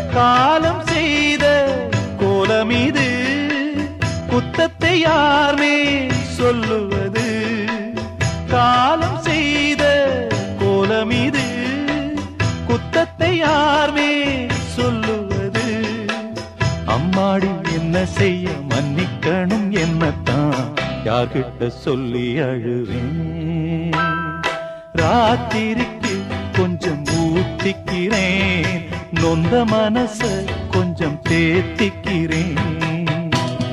காலம் செய்த கோலம் இது குத்தத்தை யார்மே சொல்லுவது காலம் செய்த கோலம் இது குத்தத்தை யார்மே சொல்லுவது அம்மாடி என்ன செய்ய மன்னிக்கணும் என்னத்தான் யார்கிட்ட சொல்லி அழுவேன் ராத்திரிக்கு கொஞ்சம் ஊத்திக்கிறேன் நொந்த மனச கொஞ்சம் தேத்திக்கிறேன்